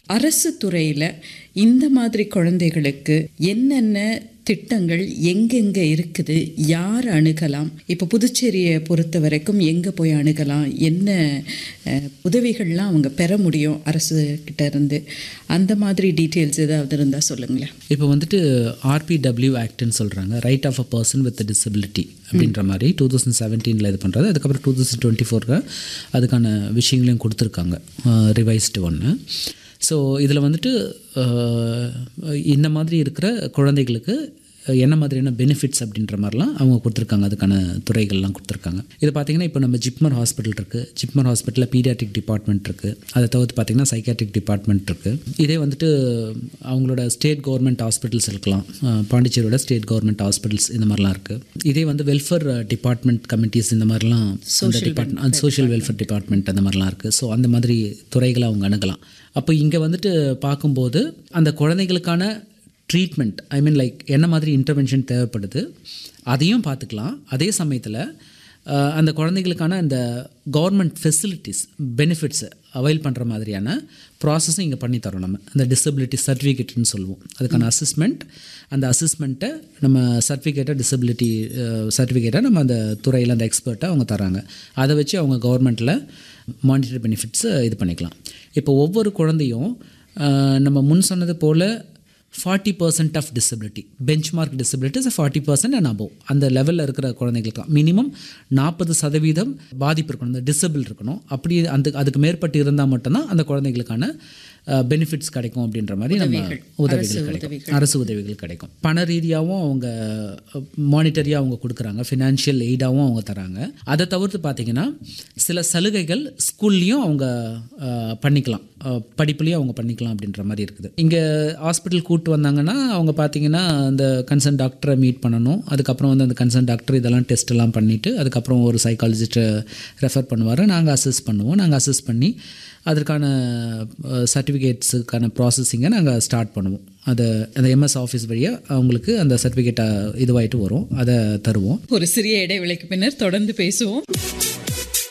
அரசு துறையில் இந்த மாதிரி குழந்தைகளுக்கு என்னென்ன திட்டங்கள் எங்கெங்கே இருக்குது யார் அணுகலாம் இப்போ புதுச்சேரியை பொறுத்த வரைக்கும் எங்கே போய் அணுகலாம் என்ன அஹ், உதவிகள்லாம் அவங்க பெற முடியும் அரசு கிட்ட இருந்து அந்த மாதிரி டீட்டெயில்ஸ் ஏதாவது இருந்தால் சொல்லுங்களேன் இப்போ வந்துட்டு ஆர்பிடபிள்யூ ஆக்ட்னு சொல்கிறாங்க right of a person with disability அப்படின்ற மாதிரி டூ தௌசண்ட் செவன்டீனில் இது பண்ணுறது அதுக்கப்புறம் டூ தௌசண்ட் டுவெண்ட்டி ஃபோரில் அதுக்கான விஷயங்களையும் கொடுத்துருக்காங்க ரிவைஸ்டு ஒன்று ஸோ இதில் வந்துட்டு அஹ், இந்த மாதிரி இருக்கிற குழந்தைகளுக்கு என்ன மாதிரியான பெனிஃபிட்ஸ் அப்படின்ற மாதிரிலாம் அவங்க கொடுத்துருக்காங்க அதுக்கான துறைகள்லாம் கொடுத்துருக்காங்க இது பார்த்திங்கன்னா இப்போ நம்ம ஜிப்மர் ஹாஸ்பிட்டல் இருக்குது ஜிப்மர் ஹாஸ்பிட்டலில் பீடியாட்ரிக் டிபார்ட்மெண்ட் இருக்குது அதை தவிர்த்து பார்த்திங்கன்னா சைக்காட்ரிக் டிபார்ட்மெண்ட் இருக்குது இதே வந்துட்டு அவங்களோட ஸ்டேட் கவர்மெண்ட் ஹாஸ்பிட்டல்ஸ் இருக்கலாம் அஹ் பாண்டிச்சேரியோட ஸ்டேட் கவர்மெண்ட் ஹாஸ்பிட்டல்ஸ் இந்த மாதிரிலாம் இருக்குது இதே வந்து வெல்ஃபேர் டிபார்ட்மெண்ட் கமிட்டிஸ் இந்த மாதிரிலாம் அந்த டிபார்ட்மெண்ட் சோஷியல் வெல்ஃபேர் டிபார்ட்மெண்ட் அந்த மாதிரிலாம் இருக்குது ஸோ அந்த மாதிரி துறைகளை அவங்க அணுகலாம் அப்போ இங்கே வந்துட்டு பார்க்கும்போது அந்த குழந்தைகளுக்கான ட்ரீட்மெண்ட் ஐ மீன் லைக் என்ன மாதிரி இன்டர்வென்ஷன் தேவைப்படுது அதையும் பார்த்துக்கலாம் அதே சமயத்தில் அஹ், அந்த குழந்தைகளுக்கான அந்த கவர்மெண்ட் ஃபெசிலிட்டிஸ் பெனிஃபிட்ஸை அவைல் பண்ணுற மாதிரியான ப்ராசஸும் இங்கே பண்ணி தரோம் நம்ம அந்த டிசபிலிட்டி சர்டிஃபிகேட்னு சொல்லுவோம் அதுக்கான அசஸ்மெண்ட் அந்த அசஸ்மெண்ட்டை நம்ம சர்டிஃபிகேட்டை டிசபிலிட்டி சர்டிஃபிகேட்டை நம்ம அந்த துறையில் அந்த எக்ஸ்பர்ட்டை அவங்க தராங்க அதை வச்சு அவங்க கவர்மெண்ட்டில் மானிட்டரி பெனிஃபிட்ஸை இது பண்ணிக்கலாம் இப்போ ஒவ்வொரு குழந்தையும் அஹ், நம்ம முன் சொன்னது போல் forty percent of disability benchmark disabilities forty percent and above அந்த லெவலில் இருக்கிற குழந்தைங்களுக்கு மினிமம் நாற்பது சதவீதம் பாதிப்பு இருக்கணும் இந்த டிசபிள் இருக்கணும் அப்படி அந்த அதுக்கு மேற்பட்டு இருந்தால் மட்டும்தான் அந்த குழந்தைகளுக்கான பெனிஃபிட்ஸ் கிடைக்கும் அப்படின்ற மாதிரி நம்ம உதவிகள் கிடைக்கும் அரசு உதவிகள் கிடைக்கும் பண ரீதியாகவும் அவங்க மானிட்டரியாக அவங்க கொடுக்குறாங்க ஃபினான்ஷியல் எய்டாகவும் அவங்க தராங்க அதை தவிர்த்து பார்த்தீங்கன்னா சில சலுகைகள் ஸ்கூல்லையும் அவங்க அஹ், பண்ணிக்கலாம் அஹ், படிப்புலேயும் அவங்க பண்ணிக்கலாம் அப்படின்ற மாதிரி இருக்குது இங்கே ஹாஸ்பிட்டல் கூட்டு வந்தாங்கன்னா அவங்க பார்த்தீங்கன்னா அந்த கன்சர்ன் டாக்டரை மீட் பண்ணணும் அதுக்கப்புறம் வந்து அந்த கன்சர்ன் டாக்டர் இதெல்லாம் டெஸ்ட் எல்லாம் பண்ணிவிட்டு அதுக்கப்புறம் ஒரு சைக்காலஜிஸ்ட்டை ரெஃபர் பண்ணுவார் நாங்கள் அசஸ் பண்ணுவோம் நாங்கள் அசஸ் பண்ணி அதற்கான சர்டிஃபிகேட்ஸுக்கான ப்ராசஸிங்கை நாங்கள் ஸ்டார்ட் பண்ணுவோம் அதை அந்த எம்எஸ் ஆஃபீஸ் வழியாக அவங்களுக்கு அந்த சர்டிஃபிகேட்டை இதுவாயிட்டு வரும் அதை தருவோம் ஒரு சிறிய இடைவேளைக்கு பின்னர் தொடர்ந்து பேசுவோம்